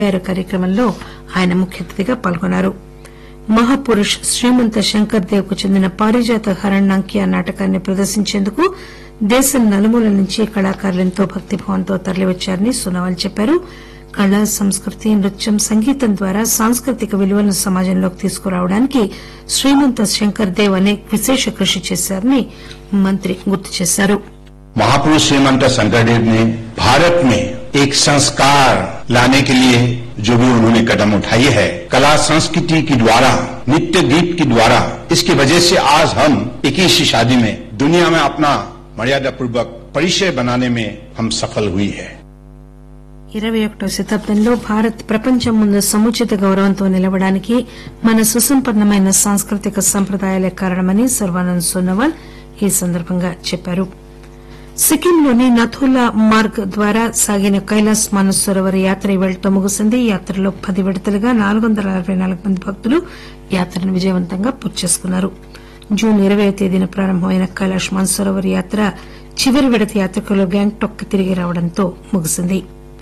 గారి కార్యక్రమంలో ఆయన ముఖ్య అతిథిగా పాల్గొన్నారు మహాపురుష్ శ్రీమంత శంకర్ దేవ్ కు చెందిన పారిజాత హరణ్యాంకియా నాటకాన్ని ప్రదర్శించేందుకు దేశం నలుమూలల నుంచి కళాకారులు ఎంతో భక్తిభావంతో తరలివచ్చారని సోనోవాల్ చెప్పారు కళ సంస్కృతి నృత్యం సంగీతం ద్వారా సాంస్కృతిక విలువలను సమాజంలోకి తీసుకురావడానికి శ్రీమంత శంకర్ దేవ్ అనేక విశేష కృషి చేశారని మంత్రి గుర్తు చేశారు महापुरुष श्रीमंत शंकरदेव ने भारत में एक संस्कार लाने के लिए जो भी उन्होंने कदम उठाई है कला संस्कृति के द्वारा नित्य गीत के द्वारा इसकी वजह से आज हम इक्कीसवीं शादी में दुनिया में अपना मर्यादा पूर्वक परिचय बनाने में हम सफल हुई है ఇరవై ఒకటో శతాబ్దంలో భారత్ ప్రపంచం ముందు సముచిత గౌరవంతో నిలవడానికి మన సుసంపన్నమైన సాంస్కృతిక సంప్రదాయాలే కారణమని సర్వానంద్ సోనోవాల్ ఈ సందర్భంగా చెప్పారు సిక్కింలోని నథులా మార్గ్ ద్వారా సాగిన కైలాస్ మానసరోవర్ యాత్ర ఇవాళతో ముగిసింది ఈ యాత్రలో పది విడతలుగా నాలుగు వందల అరవై నాలుగు మంది భక్తులు యాత్రను విజయవంతంగా పూర్తి చేసుకున్నారు జూన్ ఇరవై తేదీన ప్రారంభమైన కైలాష్ మానసరోవర్ యాత్ర చివరి విడత యాత్రికులు గ్యాంగ్టాక్ కి తిరిగి రావడంతో ముగిసింది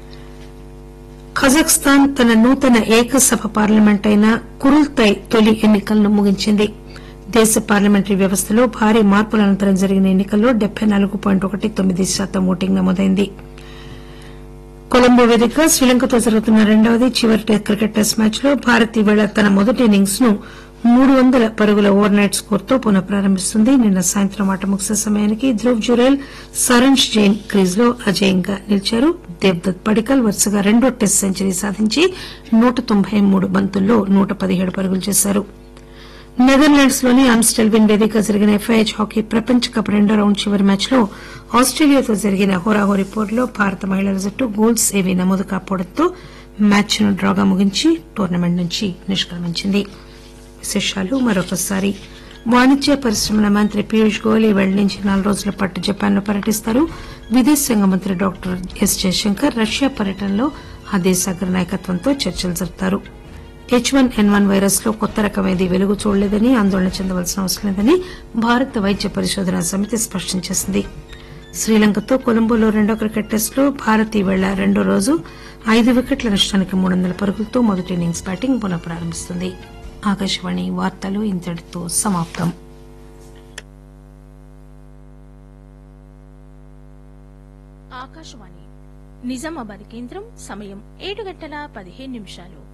కజాఖ్స్తాన్ తన నూతన ఏకసభ పార్లమెంట్ అయిన కురుల్తై తొలి ఎన్నికలను ముగించింది దేశ పార్లమెంటరీ వ్యవస్థలో భారీ మార్పుల అనంతరం జరిగిన ఎన్నికల్లో డెబ్బై నాలుగు పాయింట్ ఒకటి తొమ్మిది శాతం ఓటింగ్ నమోదైంది కొలంబో వేదికగా శ్రీలంకతో జరుగుతున్న రెండవది చివరి క్రికెట్ టెస్ట్ మ్యాచ్ లో భారత్ ఈవేళ తన మొదటి ఇన్నింగ్స్ ను మూడు వందల పరుగుల ఓవర్ నైట్ స్కోరుతో పునః ప్రారంభిస్తుంది నిన్న సాయంత్రం ఆట ముగిసే సమయానికి ధ్రువ్ జురేల్ సరంజ్ జైన్ క్రీజ్ లో అజేయంగా నిలిచారు దేవ్దత్ పడికల్ వరుసగా రెండో టెస్ట్ సెంచరీ సాధించి నూట తొంభై మూడు బంతుల్లో నూట పదిహేడు పరుగులు చేశారు నెదర్లాండ్స్ లోని ఆమ్స్టెల్విన్ వేదికగా జరిగిన ఎఫ్ఐహెచ్ హాకీ ప్రపంచ కప్ రెండో రౌండ్ చివరి మ్యాచ్ లో ఆస్టేలియాతో జరిగిన హోరాహోరీ పోరులో భారత మహిళల జట్టు గోల్స్ ఏవీ నమోదు కాకపోవడంతో మ్యాచ్ ను డ్రాగా ముగించి టోర్నమెంట్ నుంచి నిష్క్రమించింది విశేషాలు మరొకసారి వాణిజ్య పరిశ్రమల మంత్రి పీయూష్ గోయల్ ఈవేళ నుంచి నాలుగు రోజుల పాటు జపాన్ లో పర్యటిస్తారు విదేశాంగ మంత్రి డాక్టర్ ఎస్ జయశంకర్ రష్యా పర్యటనలో ఆ దేశ అగ్ర నాయకత్వంతో చర్చలు జరుపుతారు H one N one virus లో కొత్త రకం ఏదీ వెలుగు చూడలేదని ఆందోళన చెందవలసిన అవసరం లేదని భారత వైద్య పరిశోధనా సమితి స్పష్టం చేసింది శ్రీలంకతో కొలంబోలో రెండో క్రికెట్ టెస్టులో భారత్ ఈవేళ రెండో రోజు ఐదు వికెట్ల నష్టానికి మూడు వందల పరుగులతో మొదటి ఇన్నింగ్స్ బ్యాటింగ్ పునః ప్రారంభిస్తుంది ఆకాశవాణి వార్తలు ఇంతటితో సమాప్తం ఆకాశవాణి నిజామాబాద్ కేంద్రం సమయం ఏడు గంటల పదిహేను నిమిషాలు